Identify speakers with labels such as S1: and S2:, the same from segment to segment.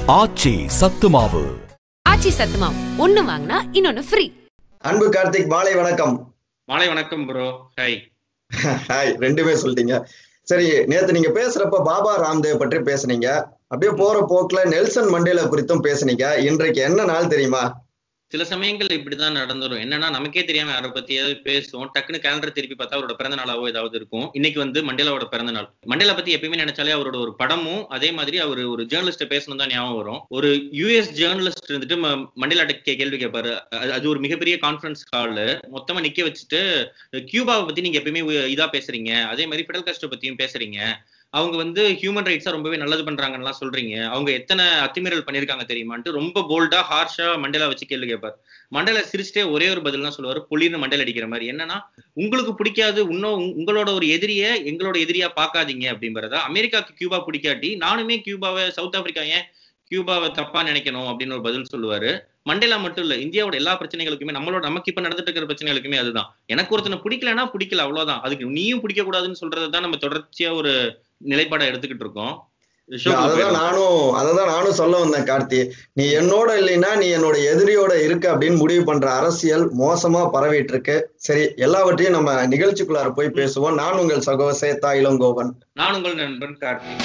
S1: ஆச்சி சத்து மாவு
S2: ஆச்சி சத்துமாவு ஒண்ணு வாங்கினா இன்னொன்னு ஃப்ரீ
S3: அன்பு கார்த்திக் மாலை வணக்கம்
S4: மாலை வணக்கம் ப்ரோ ஹாய்
S3: ஹாய் ரெண்டுமே சொல்லிட்டீங்க சரி நேத்து நீங்க பேசுறப்ப பாபா ராம்தேவ் பற்றி பேசுனீங்க அப்படியே போற போக்குல நெல்சன் மண்டேலா குறித்தும் பேசுனீங்க இன்றைக்கு என்ன நாள் தெரியுமா
S4: சில சமயங்கள் இப்படிதான் நடந்துரும் என்னன்னா நமக்கே தெரியாம யாரை பத்தியாவது பேசுவோம் டக்குன்னு கேலண்டர் திருப்பி பார்த்தா அவரோட பிறந்த நாளாவோ ஏதாவது இருக்கும் இன்னைக்கு வந்து மண்டேலாவோட பிறந்த நாள் மண்டேலா பத்தி எப்பயுமே நினைச்சாலே அவரோட ஒரு படமும் அதே மாதிரி அவர் ஒரு ஜேர்னலிஸ்ட பேசணும் தான் ஞாபகம் வரும் ஒரு யூஎஸ் ஜேர்னலிஸ்ட் இருந்துட்டு ம- மண்டேலாட்ட கே- கேள்வி கேட்பாரு அது- அது ஒரு மிகப்பெரிய கான்ஃபரன்ஸ் ஹால் மொத்தமா நிக்க வச்சுட்டு கியூபாவை பத்தி நீங்க எப்பயுமே உ- இதா பேசுறீங்க அதே மாதிரி பிடல் கஸ்டோ பத்தியும் பேசுறீங்க அவங்க வந்து ஹியூமன் ரைட்ஸா ரொம்பவே நல்லது பண்றாங்கன்னு சொல்றீங்க அவங்க எத்தனை அத்துமீறல் பண்ணிருக்காங்க தெரியுமான்ட்டு ரொம்ப போல்டா ஹார்ஷா மண்டேலா வச்சு கேள்வி கேட்பார் மண்டேலா சிரிச்சிட்டே ஒரே ஒரு பதில் தான் சொல்லுவாரு புளிர்னு மண்டேல அடிக்கிற மாதிரி என்னன்னா உங்களுக்கு பிடிக்காது இன்னும் உங்க- உங்களோட ஒரு எதிரிய எங்களோட எதிரியா பார்க்காதீங்க அப்படிங்கறதா அமெரிக்காக்கு கியூபா பிடிக்காட்டி நானுமே கியூபாவை சவுத் ஆப்பிரிக்கா ஏன் கியூபாவை தப்பா நினைக்கணும் அப்படின்னு ஒரு பதில் சொல்லுவாரு மண்டேலா மட்டும் இல்ல இந்தியாவோட எல்லா பிரச்சனைகளுக்குமே நம்மளோட நமக்கு இப்ப நடந்துட்டு இருக்கிற பிரச்சனைகளுக்குமே அதுதான் எனக்கு ஒருத்தனை பிடிக்கலன்னா பிடிக்கல அவ்வளவுதான் அதுக்கு நீயும் பிடிக்க கூடாதுன்னு சொல்றதை தான் நம்ம தொடர்ச்சியா ஒரு நிலைப்பாடா எடுத்துக்கிட்டு இருக்கோம் ஷோக்குள்ள
S3: அததான்
S4: போயிடலாம்.
S3: நானும் அததான் நானும் சொல்ல வந்தேன் கார்த்தி நீ என்னோட இல்லைன்னா நீ என்னோட எதிரியோட இருக்க அப்படின்னு முடிவு பண்ற அரசியல் மோசமா பரவிட்டு இருக்கு சரி எல்லாவற்றையும் நம்ம நிகழ்ச்சிக்குள்ளார போய் பேசுவோம் நான் உங்கள் சகோ சேத்தா இளங்கோவன்
S4: நான் உங்கள் நண்பன் கார்த்திக்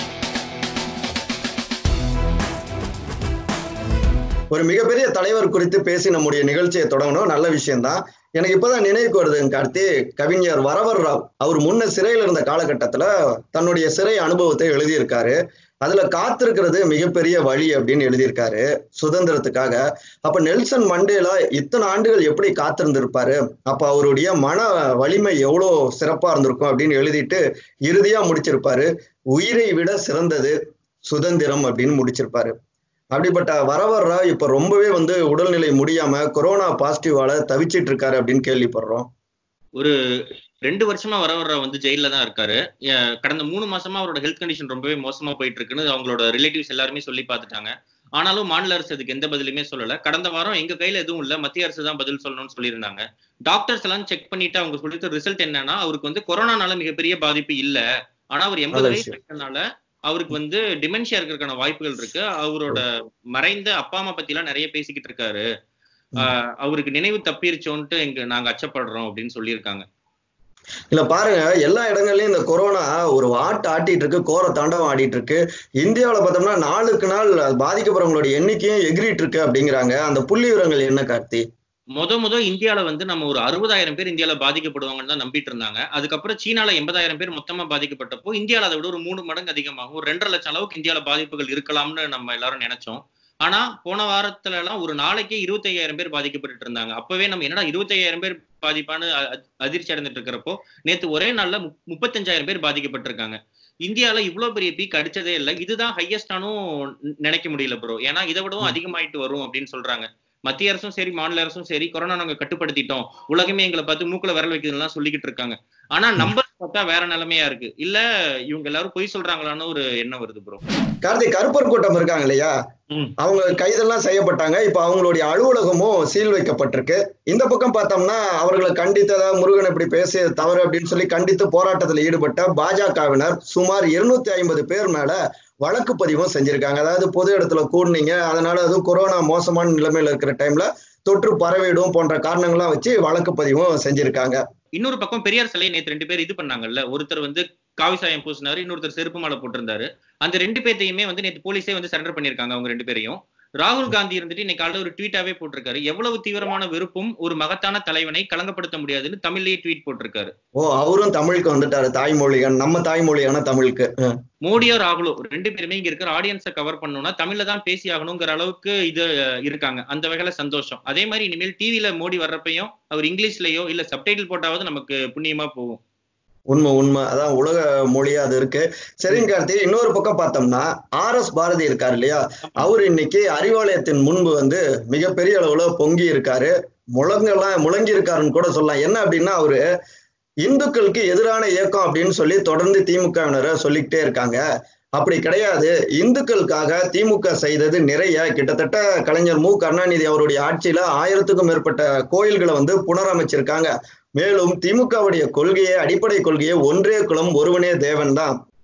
S3: ஒரு மிகப்பெரிய தலைவர் குறித்து பேசி நம்முடைய நிகழ்ச்சியை தொடங்கணும் நல்ல விஷயம்தான் எனக்கு இப்பதான் நினைவுக்கு வருதுங்க கார்த்தி கவிஞர் வரவர் ராவ் அவர் முன்ன சிறையில் இருந்த காலகட்டத்துல தன்னுடைய சிறை அனுபவத்தை எழுதியிருக்காரு அதுல காத்திருக்கிறது மிகப்பெரிய வழி அப்படின்னு எழுதியிருக்காரு சுதந்திரத்துக்காக அப்ப நெல்சன் மண்டேலா இத்தனை ஆண்டுகள் எப்படி காத்திருந்திருப்பாரு அப்ப அவருடைய மன வலிமை எவ்வளவு சிறப்பா இருந்திருக்கும் அப்படின்னு எழுதிட்டு இறுதியா முடிச்சிருப்பாரு உயிரை விட சிறந்தது சுதந்திரம் அப்படின்னு முடிச்சிருப்பாரு அப்படிப்பட்ட வரவர் ராவ் இப்ப ரொம்பவே வந்து உடல்நிலை முடியாம கொரோனா பாசிட்டிவால தவிச்சிட்டு இருக்காரு அப்படின்னு கேள்விப்படுறோம்
S4: ஒரு ரெண்டு வருஷமா வரவர வந்து ஜெயில தான் இருக்காரு அஹ் கடந்த மூணு மாசமா அவரோட ஹெல்த் கண்டிஷன் ரொம்பவே மோசமா போயிட்டு இருக்குன்னு அவங்களோட ரிலேட்டிவ்ஸ் எல்லாருமே சொல்லி பார்த்துட்டாங்க ஆனாலும் மாநில அரசு அதுக்கு எந்த பதிலுமே சொல்லல கடந்த வாரம் எங்க கையில எதுவும் இல்ல மத்திய அரசு தான் பதில் சொல்லணும்னு சொல்லியிருந்தாங்க டாக்டர்ஸ் எல்லாம் செக் பண்ணிட்டு அவங்க சொல்லிட்டு ரிசல்ட் என்னன்னா அவருக்கு வந்து கொரோனானால மிகப்பெரிய பாதிப்பு இல்ல ஆனா அவர் எண்பது
S3: நல்ல
S4: வயசு
S3: விஷயம்.
S4: இருக்கறனால அவருக்கு வந்து டிமென்ஷியா இருக்கிறதுக்கான வாய்ப்புகள் இருக்கு அவரோட மறைந்த அப்பா அம்மா பத்தி எல்லாம் நிறைய பேசிக்கிட்டு இருக்காரு ஆஹ் அவருக்கு நினைவு தப்பிருச்சோன்ட்டு எங்க நாங்க அச்சப்படுறோம் அப்படின்னு சொல்லியிருக்காங்க
S3: இல்ல பாருங்க எல்லா இடங்கள்லயும் இந்த கொரோனா ஒரு ஆட்டு ஆட்டிட்டு இருக்கு கோர தாண்டவம் ஆடிட்டு இருக்கு இந்தியாவுல பார்த்தோம்னா நாளுக்கு நாள் பாதிக்கப்படுறவங்களோட எண்ணிக்கையும் எகிரிட்டு இருக்கு அப்படிங்கிறாங்க அந்த புள்ளி விவரங்கள் என்ன கார்த்தி
S4: முத முத இந்தியால வந்து நம்ம ஒரு அறுபதாயிரம் பேர் இந்தியால பாதிக்கப்படுவாங்கன்னு தான் நம்பிட்டு இருந்தாங்க அதுக்கப்புறம் சீனால எண்பதாயிரம் பேர் மொத்தமா பாதிக்கப்பட்டப்போ இந்தியால அதை விட ஒரு மூணு மடங்கு அதிகமாகும் ஒரு ரெண்டரை லட்சம் அளவுக்கு இந்தியால பாதிப்புகள் இருக்கலாம்னு நம்ம எல்லாரும் நினைச்சோம் ஆனா போன வாரத்துல எல்லாம் ஒரு நாளைக்கே இருபத்தி ஐயாயிரம் பேர் பாதிக்கப்பட்டு இருந்தாங்க அப்பவே நம்ம என்னடா இருபத்தி ஐயாயிரம் பேர் பாதிப்பான்னு அ- அ- அதிர்ச்சி அடைந்துட்டு இருக்கிறப்போ நேத்து ஒரே நாள்ல முப்- முப்பத்தஞ்சாயிரம் பேர் பாதிக்கப்பட்டிருக்காங்க இந்தியால இவ்வளவு பெரிய பீக் அடிச்சதே இல்லை இதுதான் ஹையஸ்டானும் நினைக்க முடியல ப்ரோ ஏன்னா இதை விடவும் அதிகமாயிட்டு வரும் அப்படின்னு சொல்றாங்க மத்திய அரசும் சரி மாநில அரசும் சரி கொரோனா நாங்க கட்டுப்படுத்திட்டோம் உலகமே எங்களை பார்த்து மூக்குல விரல் வைக்கிறதுலாம் சொல்லிக்கிட்டு இருக்காங்க ஆனா நம்பர் பார்த்தா வேற நிலைமையா இருக்கு இல்ல இவங்க எல்லாரும் பொய் சொல்றாங்களான்னு ஒரு எண்ணம் வருது ப்ரோ
S3: கார்த்திக் கருப்பர் கூட்டம் இருக்காங்க இல்லையா
S4: ம்.
S3: அவங்க கைதெல்லாம் செய்யப்பட்டாங்க இப்ப அவங்களுடைய அலுவலகமும் சீல் வைக்கப்பட்டிருக்கு இந்த பக்கம் பார்த்தோம்னா அவர்களை கண்டித்ததா முருகன் இப்படி பேசியது தவறு அப்படின்னு சொல்லி கண்டித்து போராட்டத்தில் ஈடுபட்ட பாஜகவினர் சுமார் இருநூத்தி ஐம்பது பேர் மேல வழக்கு பதிவும் செஞ்சிருக்காங்க அதாவது பொது இடத்துல கூடுனீங்க அதனால அதுவும் கொரோனா மோசமான நிலைமையில இருக்கிற டைம்ல தொற்று பரவிடும் போன்ற காரணங்கள்லாம் வச்சு வழக்கு பதிவும் செஞ்சிருக்காங்க
S4: இன்னொரு பக்கம் பெரியார் சிலையை நேத்து ரெண்டு பேர் இது பண்ணாங்கல்ல ஒருத்தர் வந்து காவி சாயம் பூசினாரு இன்னொருத்தர் செருப்பு மாலை போட்டிருந்தாரு அந்த ரெண்டு பேர்த்தையுமே வந்து நேத்து போலீஸே வந்து சரண்டர் பண்ணிருக்காங்க அவங்க ரெண்டு பேரையும் ராகுல் காந்தி இருந்துட்டு இன்னைக்கு காலையில ஒரு ட்வீட்டாவே போட்டிருக்காரு எவ்வளவு தீவிரமான வெறுப்பும் ஒரு மகத்தான தலைவனை களங்கப்படுத்த முடியாதுன்னு தமிழ்லயே ட்வீட் போட்டிருக்காரு
S3: ஓ அவரும் தமிழுக்கு வந்துட்டாரு தாய்மொழிகன் நம்ம தாய்மொழியான தமிழுக்கு அஹ்.
S4: மோடியோ ராகுலோ ரெண்டு பேருமே இங்க இருக்கிற ஆடியன்ஸை கவர் பண்ணணும்னா தமிழ்ல தான் பேசி ஆகணுங்கிற அளவுக்கு இது அஹ், இருக்காங்க அந்த வகையில சந்தோஷம் அதே மாதிரி இனிமேல் டிவில மோடி வர்றப்பையும் அவர் இங்கிலீஷ்லயோ இல்ல சப்டைட்டில் போட்டாவது நமக்கு புண்ணியமா போகும்
S3: உண்மை உண்மை அதான் உலக மொழியா அது இருக்கு சரிங்க கார்த்தி இன்னொரு பக்கம் பார்த்தோம்னா ஆர் எஸ் பாரதி இருக்காரு இல்லையா அவர் இன்னைக்கு அறிவாலயத்தின் முன்பு வந்து மிகப்பெரிய அளவுல பொங்கி இருக்காரு முழங்கெல்லாம் முழங்கி இருக்காருன்னு கூட சொல்லலாம் என்ன அப்படின்னா அவரு இந்துக்களுக்கு எதிரான இயக்கம் அப்படின்னு சொல்லி தொடர்ந்து திமுகவினரை சொல்லிக்கிட்டே இருக்காங்க அப்படி கிடையாது இந்துக்களுக்காக திமுக செய்தது நிறைய கிட்டத்தட்ட கலைஞர் மு கருணாநிதி அவருடைய ஆட்சியில ஆயிரத்துக்கும் மேற்பட்ட கோயில்களை வந்து புனரமைச்சிருக்காங்க மேலும் திமுகவுடைய கொள்கையை அடிப்படை கொள்கையை ஒன்றே குலம் ஒருவனே தேவன் தான்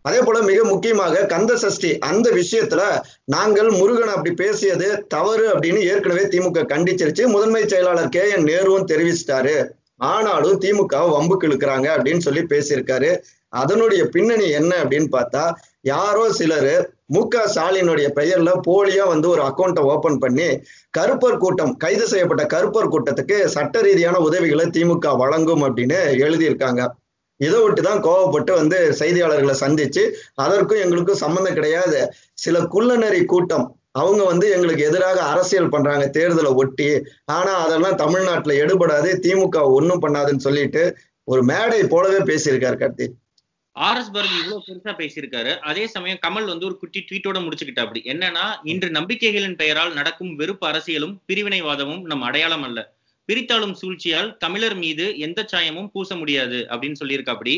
S3: அதே போல மிக முக்கியமாக கந்த சஷ்டி அந்த விஷயத்துல நாங்கள் முருகன் அப்படி பேசியது தவறு அப்படின்னு ஏற்கனவே திமுக கண்டிச்சிருச்சு முதன்மை செயலாளர் கே என் நேருவும் தெரிவிச்சிட்டாரு ஆனாலும் திமுக வம்புக்கு இழுக்கிறாங்க அப்படின்னு சொல்லி பேசியிருக்காரு அதனுடைய பின்னணி என்ன அப்படின்னு பார்த்தா யாரோ சிலர் மு க ஸ்டாலினுடைய பெயர்ல போலியா வந்து ஒரு அக்கௌண்ட்டை ஓபன் பண்ணி கருப்பர் கூட்டம் கைது செய்யப்பட்ட கருப்பர் கூட்டத்துக்கு சட்ட ரீதியான உதவிகளை திமுக வழங்கும் அப்படின்னு எழுதியிருக்காங்க இதை விட்டு தான் கோவப்பட்டு வந்து செய்தியாளர்களை சந்திச்சு அதற்கும் எங்களுக்கும் சம்மந்தம் கிடையாது சில குள்ளநெறி கூட்டம் அவங்க வந்து எங்களுக்கு எதிராக அரசியல் பண்றாங்க தேர்தலை ஒட்டி ஆனா அதெல்லாம் தமிழ்நாட்டுல எடுபடாது திமுக ஒன்றும் பண்ணாதுன்னு சொல்லிட்டு ஒரு மேடை போலவே பேசியிருக்காரு கார்த்தி
S4: ஆர் எஸ் பாரதி இவ்வளவு பெருசா பேசியிருக்காரு அதே சமயம் கமல் வந்து ஒரு குட்டி ட்வீட்டோட முடிச்சுக்கிட்டா அப்படி என்னன்னா இன்று நம்பிக்கைகளின் பெயரால் நடக்கும் வெறுப்பு அரசியலும் பிரிவினைவாதமும் நம் அடையாளம் அல்ல பிரித்தாளும் சூழ்ச்சியால் தமிழர் மீது எந்த சாயமும் பூச முடியாது அப்படின்னு சொல்லியிருக்கா அப்படி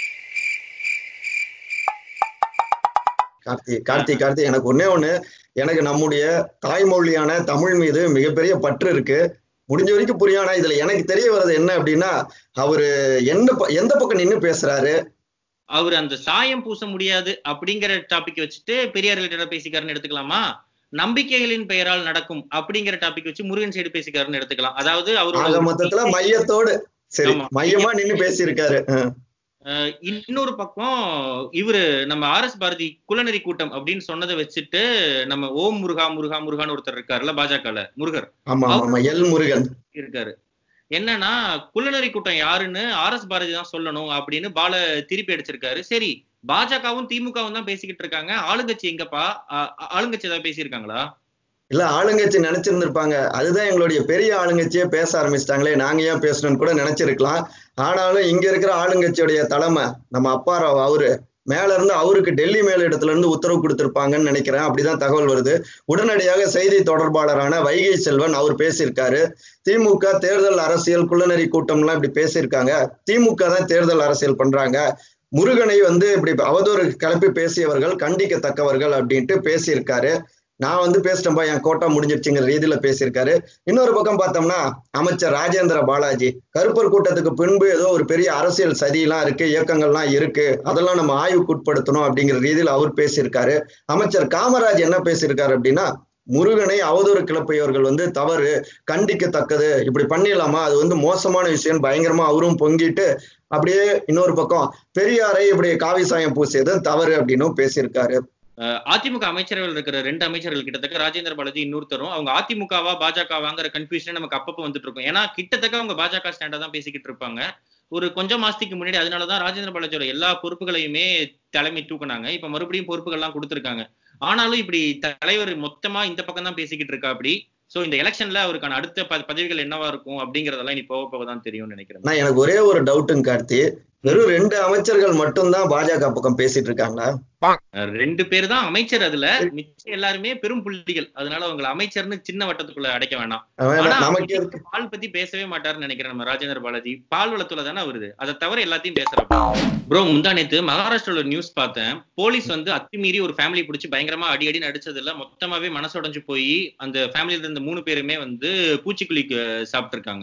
S3: கார்த்தி கார்த்தி கார்த்தி எனக்கு ஒன்னே ஒண்ணு எனக்கு நம்முடைய தாய்மொழியான தமிழ் மீது மிகப்பெரிய பற்று இருக்கு முடிஞ்ச வரைக்கும் புரியானா இதுல எனக்கு தெரிய வர்றது என்ன அப்படின்னா அவரு என்ன ப- எந்த பக்கம் நின்னு பேசுறாரு
S4: அவர் அந்த சாயம் பூச முடியாது அப்படிங்கிற டாபிக் வச்சுட்டு பெரியார் ரிலேட்டடா பேசிக்காருன்னு எடுத்துக்கலாமா நம்பிக்கைகளின் பெயரால் நடக்கும் அப்படிங்கிற டாபிக் வச்சு முருகன் சைடு பேசிக்காருன்னு எடுத்துக்கலாம் அதாவது
S3: ஆக
S4: அவரோட
S3: மொத்தத்துல மையத்தோடு சரி
S4: ஆமா.
S3: மையமா நின்னு பேசியிருக்காரு அஹ்.
S4: அஹ் இன்னொரு பக்கம் இவரு நம்ம ஆர் எஸ் பாரதி குலநெறி கூட்டம் அப்படின்னு சொன்னதை வச்சுட்டு நம்ம ஓம் முருகா முருகா முருகான்னு ஒருத்தர் இருக்காருல்ல பாஜகல முருகர்
S3: ஆமா ஆமா, ஆமா எல் முருகன்
S4: இருக்காரு என்னன்னா குள்ளநெறி கூட்டம் யாருன்னு ஆர் எஸ் பாரதி தான் சொல்லணும் அப்படின்னு பால திருப்பி அடிச்சிருக்காரு சரி பாஜகவும் திமுகவும் தான் பேசிக்கிட்டு இருக்காங்க ஆளுங்கட்சி எங்கப்பா ஆ- ஆளுங்கட்சி ஏதாவது பேசியிருக்காங்களா
S3: இல்ல ஆளுங்கட்சி நினைச்சிருந்திருப்பாங்க அதுதான் எங்களுடைய பெரிய ஆளுங்கட்சியே பேச ஆரம்பிச்சிட்டாங்களே நாங்க ஏன் பேசணும்னு கூட நினைச்சிருக்கலாம் ஆனாலும் இங்க இருக்கிற ஆளுங்கட்சியுடைய தலைமை நம்ம அப்பாராவ் அவரு மேல இருந்து அவருக்கு டெல்லி மேல இடத்துல இருந்து உத்தரவு கொடுத்திருப்பாங்கன்னு நினைக்கிறேன் அப்படிதான் தகவல் வருது உடனடியாக செய்தி தொடர்பாளரான வைகை செல்வன் அவர் பேசியிருக்காரு திமுக தேர்தல் அரசியல் குள்ளநெறி கூட்டம்லாம் இப்படி பேசியிருக்காங்க திமுக தான் தேர்தல் அரசியல் பண்றாங்க முருகனை வந்து இப்படி அவதூறு கிளப்பி பேசியவர்கள் கண்டிக்கத்தக்கவர்கள் அப்படின்ட்டு பேசியிருக்காரு நான் வந்து பேசிட்டேன்பா என் கோட்டா முடிஞ்சிருச்சுங்கிற ரீதியில பேசியிருக்காரு இன்னொரு பக்கம் பார்த்தோம்னா அமைச்சர் ராஜேந்திர பாலாஜி கருப்பர் கூட்டத்துக்கு பின்பு ஏதோ ஒரு பெரிய அரசியல் சதியெல்லாம் இருக்கு இயக்கங்கள்லாம் இருக்கு அதெல்லாம் நம்ம ஆய்வுக்கு உட்படுத்தணும் அப்படிங்கிற ரீதியில் அவர் பேசியிருக்காரு அமைச்சர் காமராஜ் என்ன பேசியிருக்காரு அப்படின்னா முருகனை அவதூறு கிளப்பியவர்கள் வந்து தவறு கண்டிக்கத்தக்கது இப்படி பண்ணிடலாமா அது வந்து மோசமான விஷயம் பயங்கரமா அவரும் பொங்கிட்டு அப்படியே இன்னொரு பக்கம் பெரியாரை இப்படி காவி சாயம் பூசியது தவறு அப்படின்னும் பேசியிருக்காரு
S4: அஹ் அதிமுக அமைச்சர்கள் இருக்கிற ரெண்டு அமைச்சர்கள் கிட்டத்தட்ட ராஜேந்திர பாலாஜி இன்னொருத்தரும் அவங்க அதிமுகவா பாஜகவாங்கிற கன்ஃபியூஷன் நமக்கு அப்பப்போ வந்துட்டு இருக்கும் ஏன்னா கிட்டத்தட்ட அவங்க பாஜக ஸ்டாண்டா தான் பேசிக்கிட்டு இருப்பாங்க ஒரு கொஞ்சம் மாசத்துக்கு முன்னாடி அதனாலதான் ராஜேந்திர பாலாஜியோட எல்லா பொறுப்புகளையுமே தலைமை தூக்குனாங்க இப்ப மறுபடியும் பொறுப்புகள்லாம் கொடுத்திருக்காங்க ஆனாலும் இப்படி தலைவர் மொத்தமா இந்த பக்கம் தான் பேசிக்கிட்டு இருக்கா அப்படி சோ இந்த எலெக்ஷன்ல அவருக்கான அடுத்த ப- பதவிகள் என்னவா இருக்கும் அப்படிங்கறதெல்லாம் இனி போக போக தான் தெரியும்னு நினைக்கிறேன்
S3: நான் எனக்கு ஒரே ஒரு டவுட்டுங்க கார்த்தி வெறும் ரெண்டு அமைச்சர்கள் மட்டும்தான் பாஜக பக்கம் பேசிட்டு இருக்காங்களா
S4: அஹ் ரெண்டு பேர் தான் அமைச்சர் அதுல மிச்சம் எல்லாருமே பெரும் புள்ளிகள் அதனால அவங்களை அமைச்சர்னு சின்ன வட்டத்துக்குள்ள அடைக்க வேணாம்
S3: அவன்
S4: ஆனா
S3: நமக்கு
S4: அவர்
S3: எதுக்கு?
S4: பால் பத்தி பேசவே மாட்டாருன்னு நினைக்கிறேன் நம்ம ராஜேந்திர பாலாஜி பால் வளத்துல தானே வருது அதை தவிர எல்லாத்தையும் பேசுறப்ப ப்ரோ முந்தா நேத்து மகாராஷ்டிரால நியூஸ் பார்த்தேன் போலீஸ் வந்து அத்துமீறி ஒரு ஃபேமிலி பிடிச்சி பயங்கரமா அடி அடி நடிச்சதுல மொத்தமாவே மனசுடைஞ்சு போய் அந்த ஃபேமிலில இருந்த மூணு பேருமே வந்து பூச்சிக்குழிக்கு சாப்பிட்டு இருக்காங்க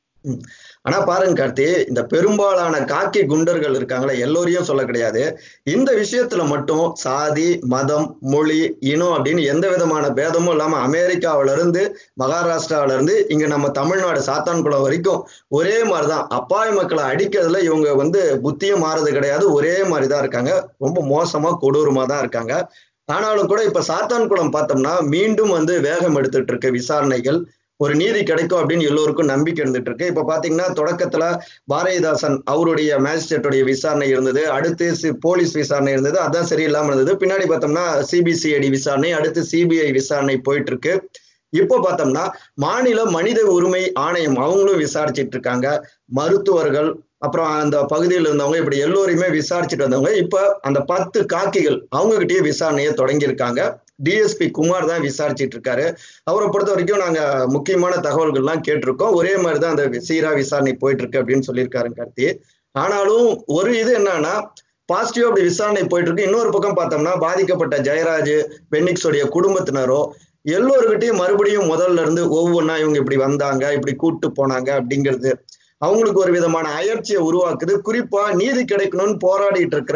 S3: ஆனா பாருங்க கார்த்தி இந்த பெரும்பாலான காக்கி குண்டர்கள் இருக்காங்களே எல்லோரையும் சொல்ல கிடையாது இந்த விஷயத்துல மட்டும் சாதி மதம் மொழி இனம் அப்படின்னு எந்த விதமான பேதமும் இல்லாம அமெரிக்காவில இருந்து மகாராஷ்டிராவில இருந்து இங்க நம்ம தமிழ்நாடு சாத்தான்குளம் வரைக்கும் ஒரே மாதிரிதான் அப்பாவி மக்களை அடிக்கிறதுல இவங்க வந்து புத்தியும் மாறது கிடையாது ஒரே மாதிரிதான் இருக்காங்க ரொம்ப மோசமா கொடூரமா தான் இருக்காங்க ஆனாலும் கூட இப்ப சாத்தான்குளம் பார்த்தோம்னா மீண்டும் வந்து வேகம் எடுத்துட்டு இருக்கு விசாரணைகள் ஒரு நீதி கிடைக்கும் அப்படின்னு எல்லோருக்கும் நம்பிக்கை இருந்துட்டு இருக்கு இப்ப பாத்தீங்கன்னா தொடக்கத்துல பாரதிதாசன் அவருடைய மேஜிஸ்ட்ரேட்டுடைய விசாரணை இருந்தது அடுத்து சி- போலீஸ் விசாரணை இருந்தது அதான் சரியில்லாம இருந்தது பின்னாடி பார்த்தோம்னா சிபிசிஐடி விசாரணை அடுத்து சிபிஐ விசாரணை போயிட்டு இருக்கு இப்போ பார்த்தோம்னா மாநில மனித உரிமை ஆணையம் அவங்களும் விசாரிச்சிட்டு இருக்காங்க மருத்துவர்கள் அப்புறம் அந்த பகுதியில் இருந்தவங்க இப்படி எல்லோரையுமே விசாரிச்சுட்டு வந்தவங்க இப்ப அந்த பத்து காக்கிகள் அவங்க கிட்டயே விசாரணையை தொடங்கியிருக்காங்க டிஎஸ்பி குமார் தான் விசாரிச்சிட்டு இருக்காரு அவரை பொறுத்த வரைக்கும் நாங்க முக்கியமான தகவல்கள்லாம் கேட்டிருக்கோம் ஒரே மாதிரி தான் அந்த சீரா விசாரணை போயிட்டு இருக்கு அப்படின்னு சொல்லியிருக்காரு கார்த்தி ஆனாலும் ஒரு இது என்னன்னா பாசிட்டிவ் அப்படி விசாரணை போயிட்டு இருக்கு இன்னொரு பக்கம் பார்த்தோம்னா பாதிக்கப்பட்ட ஜெயராஜ் பென்னிக்ஸோடைய குடும்பத்தினரோ எல்லோருக்கிட்டையும் மறுபடியும் முதல்ல இருந்து ஒவ்வொன்றா இவங்க இப்படி வந்தாங்க இப்படி கூட்டு போனாங்க அப்படிங்கிறது அவங்களுக்கு ஒரு விதமான அயற்சியை உருவாக்குது குறிப்பா நீதி கிடைக்கணும்னு போராடிட்டு இருக்கிற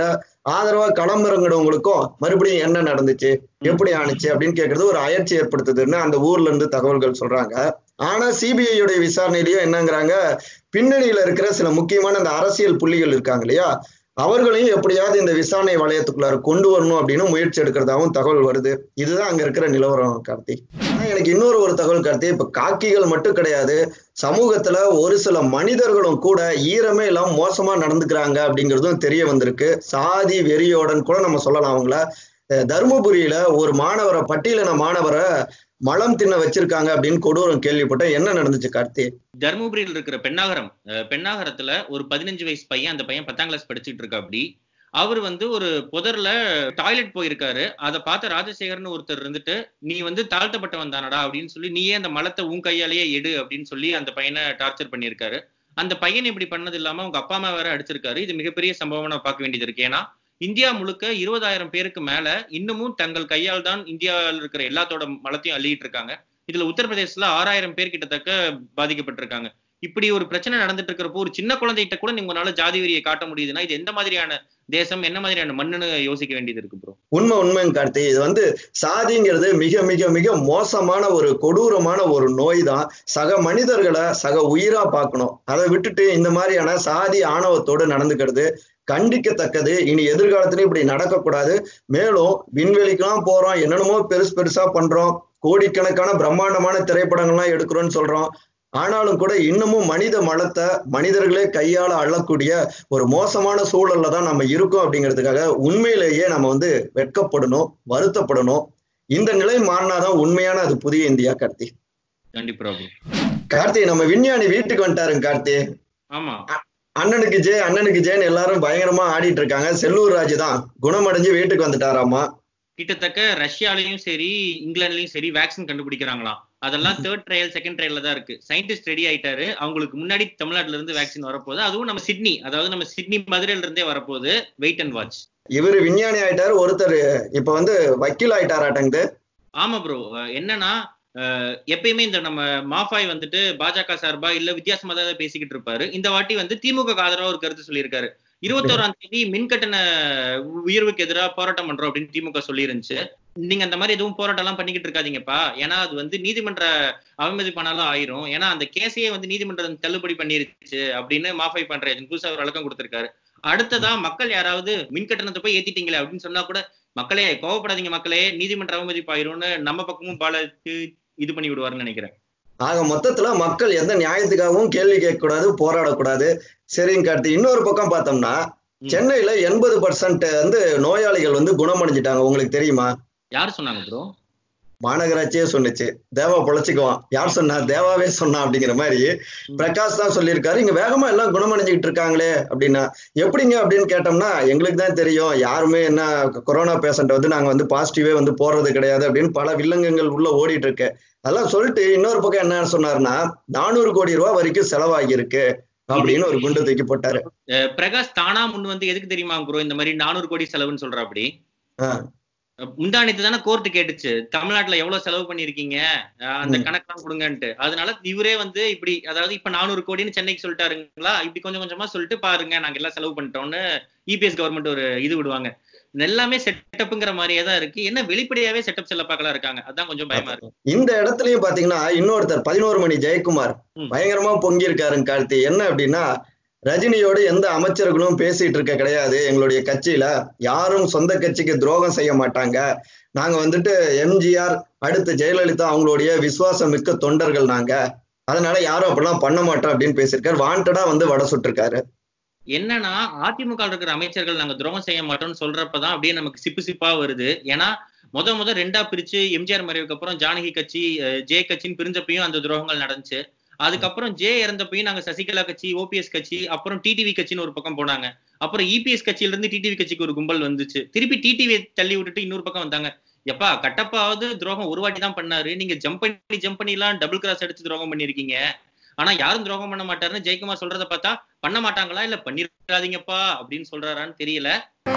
S3: ஆதரவா களமிறங்கினவங்களுக்கும் மறுபடியும் என்ன நடந்துச்சு எப்படி ஆணுச்சு அப்படின்னு கேக்குறது ஒரு அயற்சி ஏற்படுத்துதுன்னு அந்த ஊர்ல இருந்து தகவல்கள் சொல்றாங்க ஆனா சிபிஐ உடைய விசாரணையிலயும் என்னங்கிறாங்க பின்னணியில இருக்கிற சில முக்கியமான அந்த அரசியல் புள்ளிகள் இருக்காங்க இல்லையா அவர்களையும் எப்படியாவது இந்த விசாரணை வளையத்துக்குள்ளார கொண்டு வரணும் அப்படின்னு முயற்சி எடுக்கிறதாவும் தகவல் வருது இதுதான் அங்க இருக்கிற நிலவரம் கார்த்தி ஆனா எனக்கு இன்னொரு ஒரு தகவல் கார்த்தி இப்ப காக்கிகள் மட்டும் கிடையாது சமூகத்துல ஒரு சில மனிதர்களும் கூட ஈரமே இல்லாம மோசமா நடந்துக்கிறாங்க அப்படிங்கிறதும் தெரிய வந்திருக்கு சாதி வெறியோடன் கூட நம்ம சொல்லலாம் அவங்கள அஹ் தருமபுரியில ஒரு மாணவரை பட்டியலின மாணவரை மலம் தின்ன வச்சிருக்காங்க அப்படின்னு கொடூரம் கேள்விப்பட்டேன் என்ன நடந்துச்சு கார்த்தி
S4: தருமபுரியில் இருக்கிற பெண்ணாகரம் அஹ் பெண்ணாகரத்துல ஒரு பதினஞ்சு வயசு பையன் அந்த பையன் பத்தாம் கிளாஸ் படிச்சுட்டு இருக்கா அப்படி அவர் வந்து ஒரு புதர்ல டாய்லெட் போயிருக்காரு அதை பார்த்த ராஜசேகர்னு ஒருத்தர் இருந்துட்டு நீ வந்து தாழ்த்தப்பட்டவன் தானடா அப்படின்னு சொல்லி நீயே அந்த மலத்தை உன் கையாலேயே எடு அப்படின்னு சொல்லி அந்த பையனை டார்ச்சர் பண்ணியிருக்காரு அந்த பையன் இப்படி பண்ணது இல்லாம அவங்க அப்பா அம்மா வேற அடிச்சிருக்காரு இது மிகப்பெரிய சம்பவம் நான் பார்க்க வேண்டியது இருக்கு ஏன்னா இந்தியா முழுக்க இருபதாயிரம் பேருக்கு மேல இன்னமும் தங்கள் கையால் தான் இந்தியாவில் இருக்கிற எல்லாத்தோட மலத்தையும் அள்ளிட்டு இருக்காங்க இதுல உத்தரப்பிரதேசத்துல ஆறாயிரம் பேர் கிட்டத்தக்க பாதிக்கப்பட்டிருக்காங்க இப்படி ஒரு பிரச்சனை நடந்துட்டு இருக்கிறப்போ ஒரு சின்ன குழந்தைகிட்ட கூட உங்களால ஜாதி வெறியை காட்ட முடியுதுன்னா இது எந்த மாதிரியான தேசம் என்ன மாதிரியான மண்ணுன்னு யோசிக்க வேண்டியது இருக்கு ப்ரோ
S3: உண்மை உண்மைங்க கார்த்தி இது வந்து சாதிங்கிறது மிக மிக மிக மோசமான ஒரு கொடூரமான ஒரு நோய் தான் சக மனிதர்களை சக உயிரா பார்க்கணும் அதை விட்டுட்டு இந்த மாதிரியான சாதி ஆணவத்தோடு நடந்துக்கிறது கண்டிக்கத்தக்கது இனி எதிர்காலத்திலும் இப்படி நடக்கக்கூடாது மேலும் விண்வெளிக்கெல்லாம் போறோம் என்னென்னமோ பெருசு பெருசா பண்றோம் கோடிக்கணக்கான பிரம்மாண்டமான திரைப்படங்கள்லாம் எடுக்கிறோம்னு சொல்றோம் ஆனாலும் கூட இன்னமும் மனித மலத்தை மனிதர்களே கையால அள்ளக்கூடிய ஒரு மோசமான சூழல்ல தான் நம்ம இருக்கோம் அப்படிங்கிறதுக்காக உண்மையிலேயே நம்ம வந்து வெட்கப்படணும் வருத்தப்படணும் இந்த நிலை மாறினாதான் உண்மையான அது புதிய இந்தியா கார்த்தி
S4: கண்டிப்பா bro.
S3: கார்த்தி நம்ம விஞ்ஞானி வீட்டுக்கு வந்துட்டாருங்க கார்த்தி
S4: ஆமா
S3: அண்ணனுக்கு ஜே அண்ணனுக்கு ஜேன்னு எல்லாரும் பயங்கரமா ஆடிட்டு இருக்காங்க செல்லூர் ராஜு தான் குணமடைஞ்சு வீட்டுக்கு வந்துட்டாராமா
S4: கிட்டத்தட்ட ரஷ்யாலயும் சரி இங்கிலாந்துலயும் சரி வேக்சின் கண்டுபிடிக்கிறாங்களாம் அதெல்லாம் தேர்ட் ட்ரையல் செகண்ட் ட்ரையல்ல தான் இருக்கு சயின்டிஸ்ட் ரெடி ஆயிட்டாரு அவங்களுக்கு முன்னாடி தமிழ்நாட்டுல இருந்து வேக்சின் வரப்போகுது அதுவும் நம்ம சிட்னி அதாவது நம்ம சிட்னி மதுரையில இருந்தே வரப்போகுது வெயிட் அண்ட் வாட்ச்
S3: இவரு விஞ்ஞானி ஆயிட்டாரு ஒருத்தர் இப்ப வந்து வக்கீல் ஆயிட்டாராட்டங்குது
S4: ஆமா ப்ரோ என்னன்னா அஹ், எப்பயுமே இந்த நம்ம மாஃபாய் வந்துட்டு பாஜக சார்பா இல்ல வித்தியாசமா தான் பேசிக்கிட்டு இருப்பாரு இந்த வாட்டி வந்து திமுக க்கு ஆதரவா ஒரு கருத்து சொல்லியிருக்காரு இருபத்தோராம் தேதி மின் கட்டண உயர்வுக்கு எதிராக போராட்டம் பண்றோம் அப்படின்னு திமுக சொல்லியிருந்துச்சு நீங்க அந்த மாதிரி எதுவும் போராட்டம் எல்லாம் பண்ணிக்கிட்டு இருக்காதீங்கப்பா ஏன்னா அது வந்து நீதிமன்ற அவமதிப்பானாலும் ஆயிரும் ஏன்னா அந்த கேஸையே வந்து நீதிமன்றம் தள்ளுபடி பண்ணிருச்சு அப்படின்னு மாஃபை பண்ற புதுசா ஒரு விளக்கம் கொடுத்திருக்காரு அடுத்ததா மக்கள் யாராவது மின் கட்டணத்தை போய் ஏத்திட்டீங்களே அப்படின்னு சொன்னா கூட மக்களே கோவப்படாதீங்க மக்களே நீதிமன்ற அவமதிப்பு ஆயிரும்னு நம்ம பக்கமும் பாலத்து இது பண்ணி விடுவாருன்னு நினைக்கிறேன்
S3: ஆக மொத்தத்துல மக்கள் எந்த நியாயத்துக்காகவும் கேள்வி கேட்கக்கூடாது போராடக்கூடாது சரிங்க கார்த்தி இன்னொரு பக்கம் பார்த்தோம்னா
S4: ம்.
S3: சென்னையில எண்பது பர்சன்ட் வந்து நோயாளிகள் வந்து குணமடைஞ்சிட்டாங்க உங்களுக்கு தெரியுமா
S4: யாரு சொன்னாங்க ப்ரோ
S3: மாநகராட்சியே சொன்னுச்சு தேவா பொழைச்சிக்குவான் யார் சொன்னா தேவாவே சொன்னா அப்படிங்கிற மாதிரி பிரகாஷ் தான் சொல்லியிருக்காரு இங்க வேகமா எல்லாம் குணமடைஞ்சுக்கிட்டு இருக்காங்களே அப்படின்னா எப்படிங்க அப்படின்னு கேட்டோம்னா எங்களுக்கு தான் தெரியும் யாருமே என்ன கொரோனா பேஷண்ட் வந்து நாங்க வந்து பாசிட்டிவே வந்து போறது கிடையாது அப்படின்னு பல வில்லங்கங்கள் உள்ள ஓடிட்டு இருக்கு அதெல்லாம் சொல்லிட்டு இன்னொரு பக்கம் என்ன சொன்னாருன்னா நானூறு கோடி ரூபாய் வரைக்கும் செலவாகி இருக்கு அப்படின்னு ஒரு குண்டு தூக்கி போட்டாரு
S4: அஹ் பிரகாஷ் தானா முன் வந்து எதுக்கு தெரியுமா ப்ரோ இந்த மாதிரி நானூறு கோடி செலவுன்னு சொல்ற அப்படி
S3: ஆ.
S4: முந்தானத்து தானே கோர்ட்டு கேட்டுச்சு தமிழ்நாட்டுல எவ்வளவு செலவு பண்ணிருக்கீங்க அஹ் அந்த
S3: ம்.
S4: கணக்கெல்லாம் கொடுங்கன்ட்டு அதனால இவரே வந்து இப்படி அதாவது இப்ப நானூறு கோடின்னு சென்னைக்கு சொல்லிட்டாருங்களா இப்படி கொஞ்சம் கொஞ்சமா சொல்லிட்டு பாருங்க நாங்க எல்லாம் செலவு பண்ணிட்டோம்னு இபிஎஸ் கவர்மெண்ட் ஒரு இது விடுவாங்க எல்லாமே செட்டப்புங்கிற மாதிரியே தான் இருக்கு என்ன வெளிப்படையாவே செட்டப் செல்லப்பாக்களா இருக்காங்க அதான் கொஞ்சம் பயமா இருக்கு
S3: இந்த இடத்துலயும் பாத்தீங்கன்னா இன்னொருத்தர் பதினோரு மணி ஜெயக்குமார்
S4: ம்.
S3: பயங்கரமா பொங்கி இருக்காருங்க கார்த்தி என்ன அப்படின்னா ரஜினியோட எந்த அமைச்சர்களும் பேசிட்டு இருக்க கிடையாது எங்களுடைய கட்சியில யாரும் சொந்த கட்சிக்கு துரோகம் செய்ய மாட்டாங்க நாங்க வந்துட்டு எம்ஜிஆர் அடுத்து ஜெயலலிதா அவங்களுடைய விசுவாசம் மிக்க தொண்டர்கள் நாங்க அதனால யாரும் அப்படிலாம் பண்ண மாட்டோம் அப்படின்னு பேசியிருக்காரு வாண்டடா வந்து வடை சுட்டிருக்காரு
S4: என்னன்னா அதிமுக ல இருக்கிற அமைச்சர்கள் நாங்க துரோகம் செய்ய மாட்டோம்னு சொல்றப்பதான் அப்படியே நமக்கு சிப்பு சிப்பா வருது ஏன்னா முத முத ரெண்டா பிரிச்சு எம்ஜிஆர் மறைவுக்கு அப்புறம் ஜானகி கட்சி அஹ், ஜே கட்சின்னு பிரிஞ்சப்பையும் அந்த துரோகங்கள் நடந்துச்சு அதுக்கப்புறம் ஜே இறந்தப்பையும் நாங்க சசிகலா கட்சி ஓபிஎஸ் கட்சி அப்புறம் டிடிவி கட்சின்னு ஒரு பக்கம் போனாங்க அப்புறம் இபிஎஸ் கட்சியில இருந்து டிடிவி கட்சிக்கு ஒரு கும்பல் வந்துச்சு திருப்பி டிடிவி தள்ளி விட்டுட்டு இன்னொரு பக்கம் வந்தாங்க எப்பா கட்டப்பாவது துரோகம் ஒரு வாட்டி தான் பண்ணாரு நீங்க ஜம்ப் பண்ணி ஜம்ப் பண்ணி எல்லாம் டபுள் கிராஸ் அடிச்சு துரோகம் பண்ணிருக்கீங்க ஆனா யாரும் துரோகம் பண்ண மாட்டாருன்னு ஜெயக்குமார் சொல்றத பார்த்தா பண்ண மாட்டாங்களா இல்ல பண்ணிருக்காதீங்கப்பா அப்படின்னு சொல்றாரான்னு தெரியல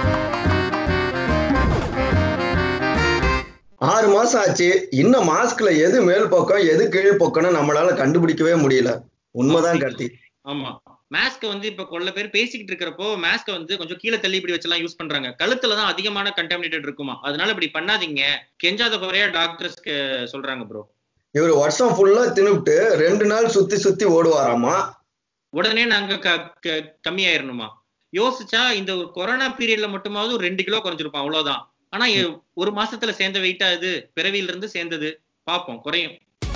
S3: ஆறு மாசம் ஆச்சு இன்னும் மாஸ்க்ல எது மேல் பக்கம் எது கீழ் பக்கம்னு நம்மளால கண்டுபிடிக்கவே முடியல உண்மைதான் கார்த்தி
S4: ஆமா மாஸ்க வந்து இப்ப கொள்ள பேர் பேசிக்கிட்டு இருக்கிறப்போ மாஸ்க வந்து கொஞ்சம் கீழே தள்ளி இப்படி வச்செல்லாம் யூஸ் பண்றாங்க கழுத்துல தான் அதிகமான கண்டாமினேட்டட் இருக்குமா அதனால இப்படி பண்ணாதீங்க கெஞ்சாத குறையா டாக்டர்ஸ்க்கு சொல்றாங்க ப்ரோ
S3: இவர் வருஷம் ஃபுல்லா தின்னுபிட்டு ரெண்டு நாள் சுத்தி சுத்தி ஓடுவாராமா
S4: உடனே நாங்க க- க- கம்மியாயிரணுமா யோசிச்சா இந்த ஒரு கொரோனா பீரியட்ல மட்டுமாவது ஒரு ரெண்டு கிலோ குறைஞ்சிருப்பான் அவ்வளவுதான் ஆனா எ- ஒரு மாசத்துல சேர்ந்த வெயிட்டா இது பிறவியில இருந்து சேர்ந்தது பாப்போம் குறையும்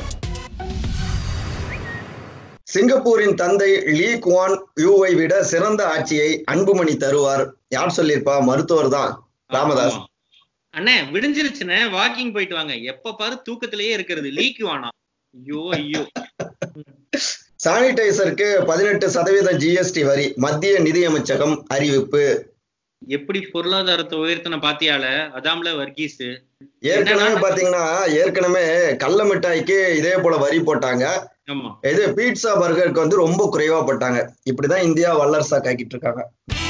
S3: சிங்கப்பூரின் தந்தை லீ குவான் யூவை விட சிறந்த ஆட்சியை அன்புமணி தருவார் யார் சொல்லியிருப்பா மருத்துவர் தான் ராமதாஸ்
S4: ஆமா. அண்ணே விடிஞ்சிருச்சுண்ணே வாக்கிங் போயிட்டு வாங்க எப்ப பாரு தூக்கத்திலேயே இருக்கிறது லீக்கு வானா ஐயோ ஐயோ
S3: சானிடைசருக்கு பதினெட்டு சதவீதம் ஜிஎஸ்டி வரி மத்திய நிதியமைச்சகம் அறிவிப்பு
S4: எப்படி பொருளாதாரத்தை உயர்த்தின பாத்தியால அதாம்ல வர்கீஸ்
S3: ஏற்கனவே பாத்தீங்கன்னா ஏற்கனவே கள்ள மிட்டாய்க்கு இதே போல வரி போட்டாங்க
S4: ஆமா
S3: இது பீட்சா பர்கருக்கு வந்து ரொம்ப குறைவா போட்டாங்க இப்படிதான் இந்தியா வல்லரசா காக்கிட்டு இருக்காங்க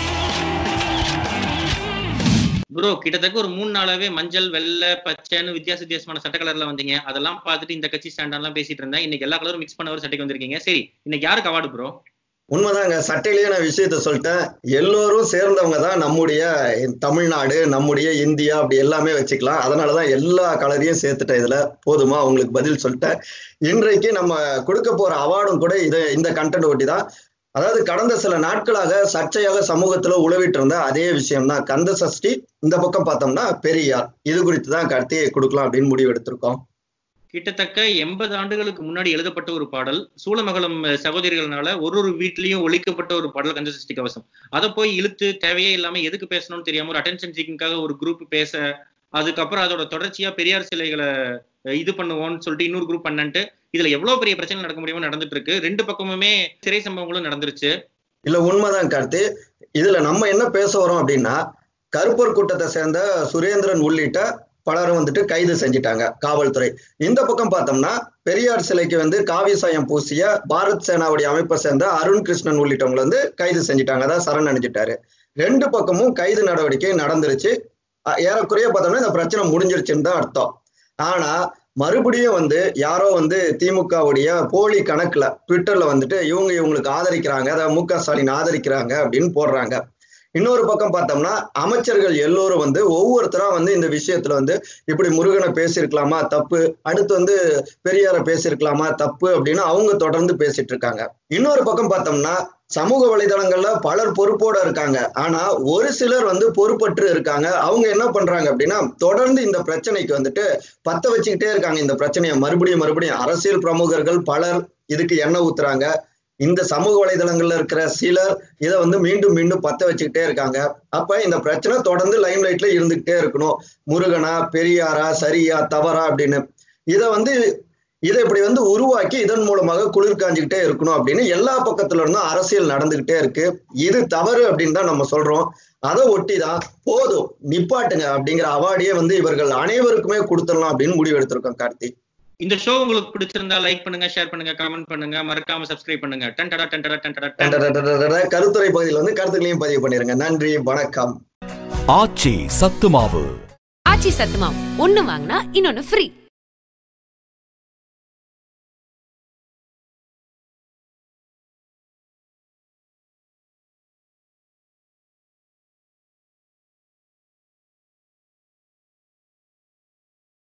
S4: ப்ரோ கிட்டத்தட்ட ஒரு மூணு நாளாவே மஞ்சள் வெள்ளை பச்சைன்னு வித்தியாச வித்தியாசமான சட்ட கலர்ல வந்தீங்க அதெல்லாம் பார்த்துட்டு இந்த கட்சி ஸ்டாண்டர்ட்லாம் பேசிட்டு இருந்தேன் இன்னைக்கு எல்லா கலரும் மிக்ஸ் பண்ண ஒரு சட்டைக்கு வந்திருக்கீங்க சரி இன்னைக்கு யாருக்கு அவார்டு ப்ரோ
S3: உண்மைதாங்க சட்டையிலேயே நான் விஷயத்த சொல்லிட்டேன் எல்லோரும் சேர்ந்தவங்க தான் நம்முடைய தமிழ்நாடு நம்முடைய இந்தியா அப்படி எல்லாமே வச்சுக்கலாம் அதனாலதான் எல்லா கலரையும் சேர்த்துட்டேன் இதுல போதுமா உங்களுக்கு பதில் சொல்லிட்டேன் இன்றைக்கு நம்ம கொடுக்க போற அவார்டும் கூட இது இந்த கண்டென்ட் ஒட்டி தான் அதாவது கடந்த சில நாட்களாக சர்ச்சையாக சமூகத்துல உழவிட்டு இருந்த அதே விஷயம் தான் கந்த சஷ்டி இந்த பக்கம் பார்த்தோம்னா பெரியார் இது குறித்து தான் கருத்தையை கொடுக்கலாம் அப்படின்னு முடிவு எடுத்திருக்கோம்
S4: கிட்டத்தட்ட எண்பது ஆண்டுகளுக்கு முன்னாடி எழுதப்பட்ட ஒரு பாடல் சூளமங்கலம் சகோதரிகள்னால ஒரு ஒரு வீட்லயும் ஒழிக்கப்பட்ட ஒரு பாடல் கந்த சஷ்டி கவசம் அதை போய் இழுத்து தேவையே இல்லாம எதுக்கு பேசணும்னு தெரியாம ஒரு அட்டென்ஷன் சீக்கிங்காக ஒரு குரூப் பேச அதுக்கப்புறம் அதோட தொடர்ச்சியா பெரியார் சிலைகளை அஹ், இது பண்ணுவோம்னு சொல்லிட்டு இன்னொரு குரூப் பண்ணன்ட்டு இதுல எவ்வளவு பெரிய பிரச்சனை நடக்க முடியுமோ நடந்துட்டு இருக்கு ரெண்டு பக்கமுமே சிறை சம்பவங்களும் நடந்துருச்சு
S3: இல்ல உண்மைதான் கார்த்தி இதுல நம்ம என்ன பேச வரோம் அப்படின்னா கருப்பர் கூட்டத்தை சேர்ந்த சுரேந்திரன் உள்ளிட்ட பலரும் வந்துட்டு கைது செஞ்சிட்டாங்க காவல்துறை இந்த பக்கம் பார்த்தோம்னா பெரியார் சிலைக்கு வந்து காவி சாயம் பூசிய பாரத் சேனாவுடைய அமைப்பை சேர்ந்த அருண் கிருஷ்ணன் உள்ளிட்டவங்களை வந்து கைது செஞ்சிட்டாங்க அதாவது சரண் அணிஞ்சிட்டாரு ரெண்டு பக்கமும் கைது நடவடிக்கை நடந்துருச்சு அஹ் ஏறக்குறைய பார்த்தோம்னா இந்த பிரச்சனை முடிஞ்சிருச்சுன்னு தான் அர்த்தம் ஆனா மறுபடியும் வந்து யாரோ வந்து திமுகவுடைய போலி கணக்குல ட்விட்டர்ல வந்துட்டு இவங்க இவங்களுக்கு ஆதரிக்கிறாங்க அதாவது மு க ஸ்டாலின் ஆதரிக்கிறாங்க அப்படின்னு போடுறாங்க இன்னொரு பக்கம் பார்த்தோம்னா அமைச்சர்கள் எல்லோரும் வந்து ஒவ்வொருத்தரா வந்து இந்த விஷயத்துல வந்து இப்படி முருகனை பேசியிருக்கலாமா தப்பு அடுத்து வந்து பெரியார பேசியிருக்கலாமா தப்பு அப்படின்னு அவங்க தொடர்ந்து பேசிட்டு இருக்காங்க இன்னொரு பக்கம் பார்த்தோம்னா சமூக வலைதளங்கள்ல பலர் பொறுப்போட இருக்காங்க ஆனா ஒரு சிலர் வந்து பொறுப்பற்று இருக்காங்க அவங்க என்ன பண்றாங்க அப்படின்னா தொடர்ந்து இந்த பிரச்சனைக்கு வந்துட்டு பத்த வச்சுக்கிட்டே இருக்காங்க இந்த பிரச்சனையை மறுபடியும் மறுபடியும் அரசியல் பிரமுகர்கள் பலர் இதுக்கு எண்ணெய் ஊத்துறாங்க இந்த சமூக வலைதளங்கள்ல இருக்கிற சிலர் இதை வந்து மீண்டும் மீண்டும் பத்த வச்சுக்கிட்டே இருக்காங்க அப்ப இந்த பிரச்சனை தொடர்ந்து லைம் லைட்ல இருந்துகிட்டே இருக்கணும் முருகனா பெரியாரா சரியா தவறா அப்படின்னு இதை வந்து இதை இப்படி வந்து உருவாக்கி இதன் மூலமாக குளிர் காஞ்சுக்கிட்டே இருக்கணும் அப்படின்னு எல்லா பக்கத்துல இருந்தும் அரசியல் நடந்துகிட்டே இருக்கு இது தவறு அப்படின்னு தான் நம்ம சொல்றோம் அதை ஒட்டி தான் போதும் நிப்பாட்டுங்க அப்படிங்கிற அவார்டையே வந்து இவர்கள் அனைவருக்குமே கொடுத்துடலாம் அப்படின்னு முடிவு எடுத்திருக்கோம் கார்த்தி
S4: இந்த ஷோ உங்களுக்கு பிடிச்சிருந்தா லைக் பண்ணுங்க ஷேர் பண்ணுங்க கமெண்ட் பண்ணுங்க மறக்காம சப்ஸ்கிரைப் பண்ணுங்க டன் டடா டன் டடா டன் டடா டன்.
S3: கருத்துரை பகுதியில் வந்து கருத்துக்களையும் பதிவு பண்ணிருங்க நன்றி வணக்கம்
S1: ஆச்சி சத்துமாவு
S2: ஆச்சி சத்துமாவு ஒண்ணு வாங்கினா இன்னொன்னு ஃப்ரீ